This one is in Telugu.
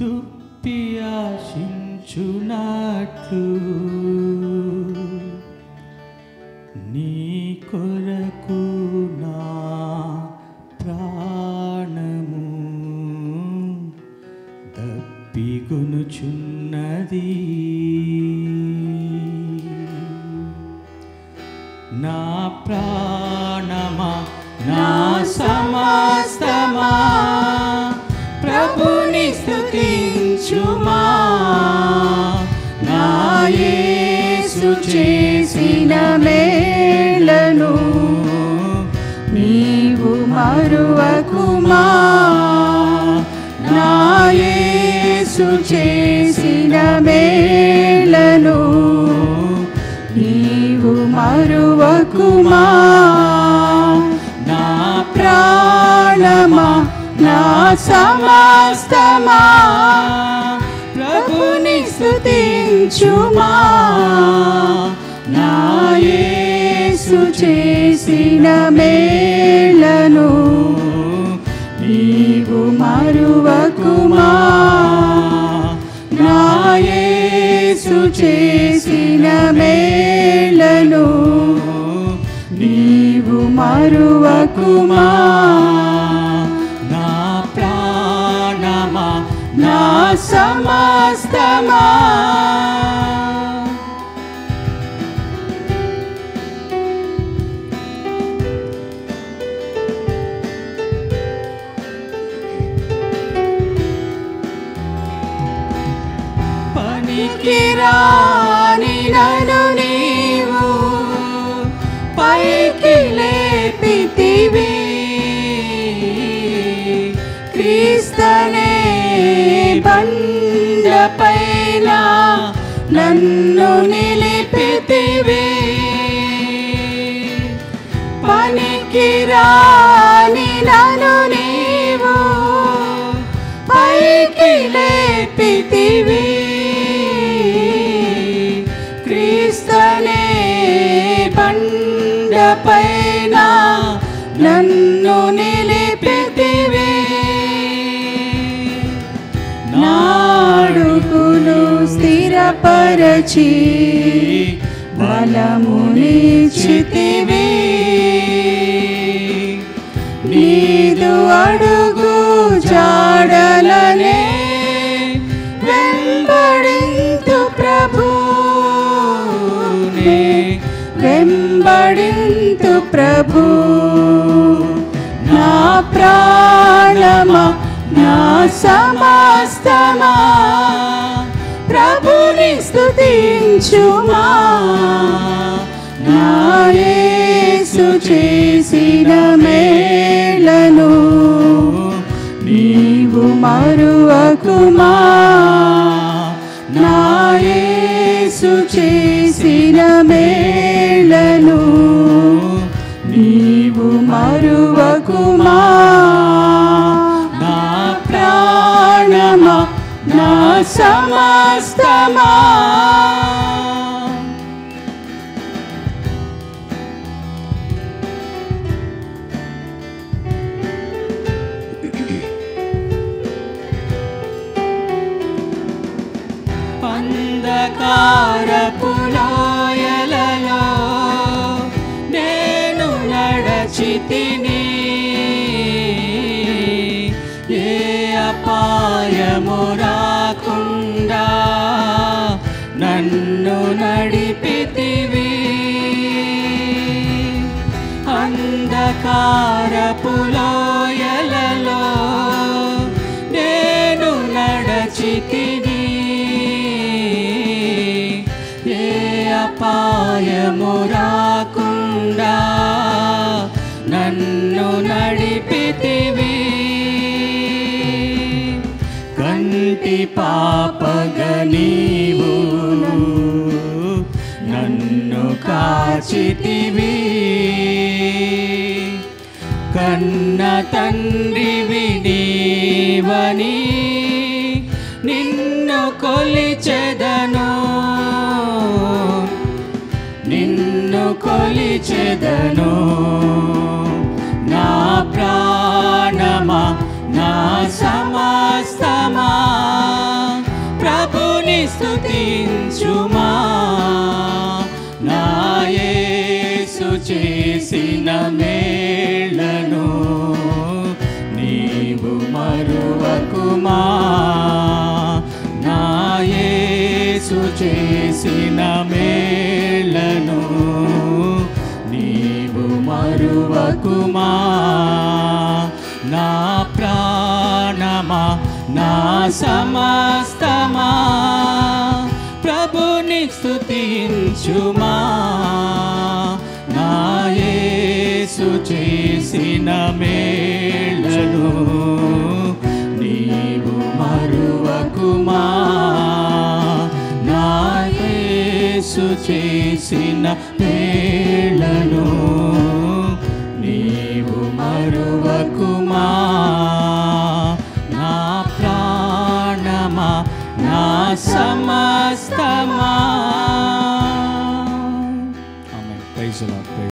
దుప్పి ఆశించునట్లు నీ కొరకు నా ప్రాణము దప్పిగొనుచున్నది నా ప్రాణమా నా సమస్తమా ప్రభుని స్తుతించుమా నా యేసు చేసిన మేలను నీవు మరువకుమా నా యేసు చేసిన మేలను నీవు మరువకుమా నా ప్రాణమా నా సమస్తమా ప్రభుని స్తుతించుమా నా యేసు చేసిన మేలను నీవు మరువకుమా నా యేసు చేసిన మేలను నీవు మరువకుమా నా ప్రాణమా నా సమస్తమా పనికి రాని నను నీవు పైకి లేపితివి క్రీస్తనే బండపైన నన్ను నిలిపితివి పనికి రాని నను నీవు పైకి లేపితివి క్రీస్తనే బండపైన నన్ను నిలిపితివి నాడుగులు స్థిరపరచి బలమునిచితివి నీదు అడుగు జాడలనే వెంబడింతు ప్రభునే వెంబడింతు ప్రభు నా ప్రాణమా నా సమస్తమా ప్రభుని స్తుతించుమా నా యేసు చేసిన మేలను నీవు మరువకుమా నా యేసు చేసిన మేలను నీవు మరువకుమా నా ప్రాణమా నా సమస్తమా అంధకారపు లోయలలో నేను నడచితిని ఏ అపాయము రాకుండా నన్ను నడిపితివి అంధకారపు లోయలలో నేను నడచితిని ఏ అపాయము రాకుండా నన్ను నడిపితివి కంటి పాపగ నీవు నన్ను కాచితివి కన్న తండ్రివి నీవని నిన్ను కొలిచెదను నిన్ను కొలిచెదను నా ప్రాణమా నా సమస్తమా స్తుతించుమా నా యేసు చేసిన మేళను నీవు మరువకుమా నా యేసు చేసిన మేళను నీవు మరువకుమా నా ప్రాణమా నా సమస్తమా ప్రభుని స్తుతించుమా నా యేసు చేసిన మేళను నీవు మరువకుమా నా యేసు చేసిన మేళను నీవు మరువకుమా నా ప్రాణమా నా సమస్తమా ఆమె ప్రైజ్ లార్డ్